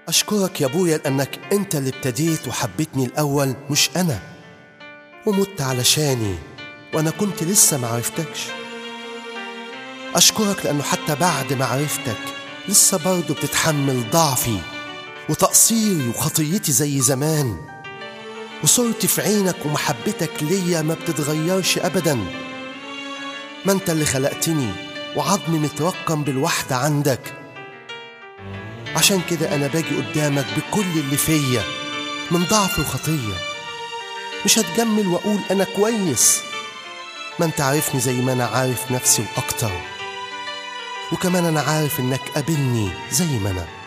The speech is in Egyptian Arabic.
أشكرك يا أبويا لأنك أنت اللي ابتديت وحبيتني الأول مش أنا ومت علشاني وأنا كنت لسه معرفتكش أشكرك لأنه حتى بعد ما عرفتك لسه برضه بتتحمل ضعفي وتقصيري وخطيتي زي زمان وصورتي في عينك ومحبتك ليا ما بتتغيرش أبدا ما أنت اللي خلقتني وعظمي مترقم بالوحدة عندك عشان كده أنا باجي قدامك بكل اللي فيا من ضعف وخطية مش هتجمل وأقول أنا كويس ما أنت عارفني زي ما أنا عارف نفسي وأكتر وكمان أنا عارف إنك قابلني زي ما أنا